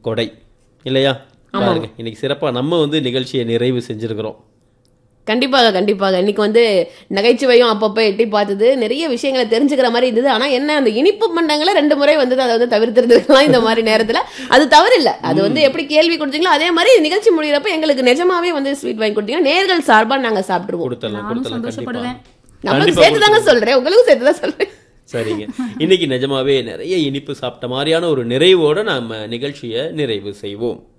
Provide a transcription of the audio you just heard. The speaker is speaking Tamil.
கொடை இல்லையா பாருங்க இன்னைக்கு சிறப்பா நம்ம வந்து நிகழ்ச்சியை நிறைவு செஞ்சிருக்கிறோம் கண்டிப்பாக கண்டிப்பாக இன்னைக்கு வந்து நகைச்சுவையும் அப்பப்போ எட்டி பார்த்தது நிறைய விஷயங்களை தெரிஞ்சுக்கிற மாதிரி இருந்தது ஆனா என்ன அந்த இனிப்பு பண்டங்களை ரெண்டு முறை வந்து அதை வந்து தவிர்த்திருந்துருக்கலாம் இந்த மாதிரி நேரத்துல அது தவறு இல்ல அது வந்து எப்படி கேள்வி கொடுத்தீங்களோ அதே மாதிரி நிகழ்ச்சி முடியிறப்ப எங்களுக்கு நிஜமாவே வந்து ஸ்வீட் வாங்கி கொடுத்தீங்கன்னா நேர்கள் சார்பா நாங்க சாப்பிட்டுருவோம் கொடுத்தலாம் நானும் கொடுத்தலாம் கண்டிப்பா சந்தோஷப்படுவேன். நம்மளுக்கு கண்டிப்பா சேர்த்து தாங்க சொல்றேன் உங்களுக்கும் சேர்த்து தான் சொல்றேன் சரிங்க இன்னைக்கு நிஜமாவே நிறைய இனிப்பு சாப்பிட்ட மாதிரியான ஒரு நிறைவோட நாம நிகழ்ச்சியை நிறைவு செய்வோம்